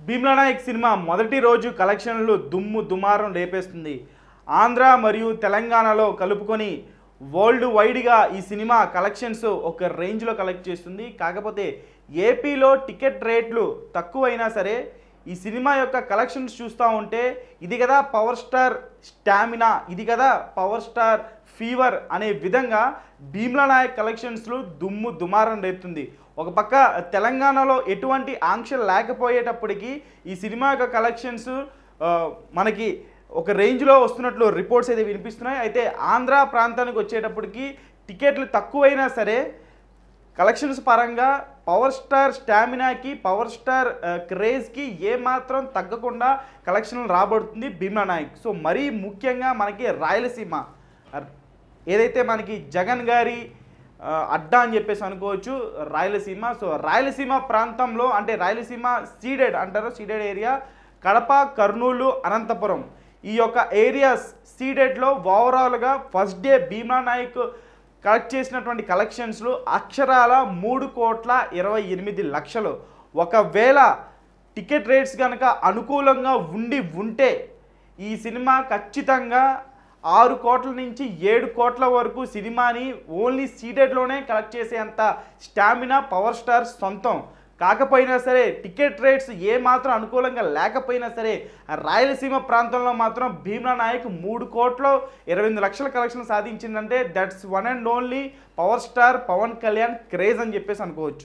Bheemla Naik cinema మొదటి రోజు కలెక్షన్లు దుమ్ము దుమారం రేపేస్తుంది ఆంధ్ర మరియు తెలంగాణలో కలుపుకొని వరల్డ్ వైడ్గా ఈ సినిమా కలెక్షన్స్ ఒక రేంజ్లో కలెక్ట్ చేస్తుంది కాకపోతే ఏపీలో టికెట్ రేట్లు తక్కువైనా సరే ఈ సినిమా యొక్క కలెక్షన్స్ చూస్తూ ఉంటే ఇది కదా పవర్ స్టార్ స్టామినా ఇది కదా పవర్ స్టార్ ఫీవర్ అనే విధంగా భీమ్లా నాయక్ కలెక్షన్స్లో దుమ్ము దుమారం రేపుతుంది ఒక పక్క తెలంగాణలో ఎటువంటి ఆంక్షలు లేకపోయేటప్పటికీ ఈ సినిమా యొక్క కలెక్షన్స్ ఆ, మనకి ఒక రేంజ్లో వస్తున్నట్లు రిపోర్ట్స్ అయితే వినిపిస్తున్నాయి అయితే ఆంధ్ర ప్రాంతానికి వచ్చేటప్పటికి టికెట్లు తక్కువైనా సరే కలెక్షన్స్ పరంగా పవర్ స్టార్ స్టామినాకి పవర్ స్టార్ ఆ, క్రేజ్కి ఏమాత్రం తగ్గకుండా కలెక్షన్లు రాబడుతుంది భీమ్లా నాయక్ సో మరీ ముఖ్యంగా మనకి రాయలసీమ అర్- ఏదైతే మనకి జగన్ గారి ఆ, అడ్డా అని చెప్పేసి అనుకోవచ్చు రాయలసీమ సో రాయలసీమ ప్రాంతంలో అంటే రాయలసీమ సీడెడ్ అంటారు సీడెడ్ ఏరియా కడప కర్నూలు అనంతపురం ఈ యొక్క ఏరియాస్ సీడెడ్లో ఓవరాల్గా first day Bheemla Nayak collect చేసినటువంటి కలెక్షన్స్లు అక్షరాల మూడు కోట్ల ఇరవై ఎనిమిది లక్షలు ఒకవేళ టికెట్ రేట్స్ కనుక అనుకూలంగా ఉండి ఉంటే ఈ సినిమా ఖచ్చితంగా ఆరు కోట్ల నుంచి ఏడు కోట్ల వరకు సినిమాని ఓన్లీ సీటెడ్లోనే కలెక్ట్ చేసేంత స్టామినా పవర్ స్టార్ సొంతం కాకపోయినా సరే టికెట్ రేట్స్ ఏ మాత్రం అనుకూలంగా లేకపోయినా సరే ఆ రాయలసీమ ప్రాంతంలో మాత్రం భీమ్లా నాయక్ మూడు కోట్ల ఇరవై ఎనిమిది లక్షల కలెక్షన్ సాధించిందంటే that's one and only power star Pawan Kalyan craze అని చెప్పేసి అనుకోవచ్చు